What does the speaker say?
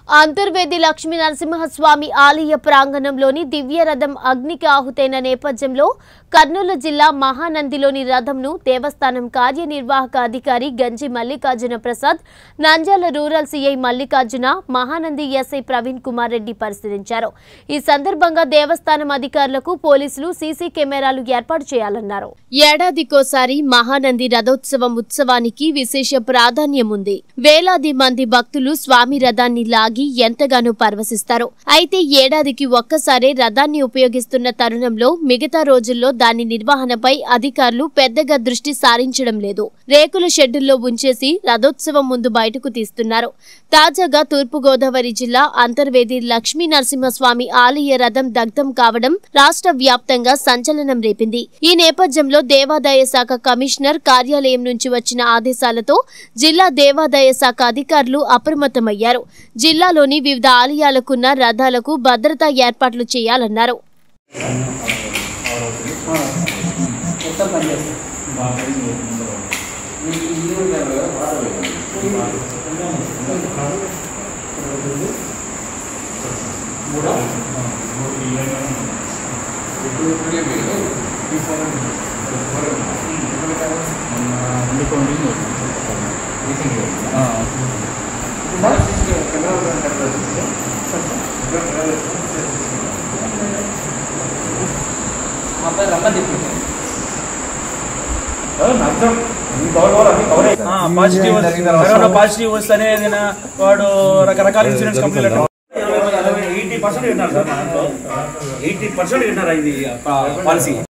అంతర్వేది లక్ష్మీ నరసింహస్వామి ఆలయ ప్రాంగణంలోని దివ్య రథం అగ్నికి ఆహుతైన నేపథ్యంలో కర్నూలు జిల్లా మహానందిలోని రథంను దేవస్థానం కార్యనిర్వాహక అధికారి Ganji Mallikarjuna Prasad Nandyala rural CI Mallikarjuna Mahanandi SI Praveen Kumar Reddy పరిశీలించారు ఈ సందర్భంగా దేవస్థానం అధికారులకు పోలీసులు సీసీ కెమెరాలు ఏర్పాటు చేయాలన్నారు ఏడాదికోసారి మహానంది రథోత్సవం ఉత్సవానికి విశేష ప్రాధాన్యం ఉంది వేలాది మంది భక్తులు స్వామి రథాన్ని లాగి ఎంతగానో పరవశిస్తారు అయితే ఏడాదికి ఒక్కసారే రథాన్ని ఉపయోగిస్తున్న తరుణంలో మిగతా రోజుల్లో దాని నిర్వహణపై అధికారులు పెద్దగా దృష్టి సారించడం లేదు రేకుల షెడ్డుల్లో ఉంచేసి రథోత్సవం ముందు బయటకు తీస్తున్నారు తాజాగా తూర్పుగోదావరి జిల్లా అంతర్వేది లక్ష్మీ నరసింహస్వామి ఆలయ రథం దగ్ధం కావడం రాష్ట్ర వ్యాప్తంగా సంచలనం రేపింది ఈ నేపథ్యంలో దేవాదాయ శాఖ కమిషనర్ కార్యాలయం నుంచి వచ్చిన ఆదేశాలతో జిల్లా దేవాదాయ శాఖ అధికారులు అప్రమత్తమయ్యారు జిల్లాలోని వివిధ ఆలయాలకున్న రథాలకు భద్రతా ఏర్పాట్లు చేయాలన్నారు మొత్తం పనిచేస్తాం మీకు ఇల్లు ఉంటారు కదా బాగా అబ్బాయి రమ్మ తిప్పింది పాజిటివ్ కరోనా పాజిటివ్ వస్తేనే ఏదైనా వాడు రకరకాల ఇన్సూరెన్స్ కంపెనీలు ఎయిటీ పర్సెంట్ విన్నారు సార్ ఎయిటీ పర్సెంట్ విన్నారు ఇది పాలసీ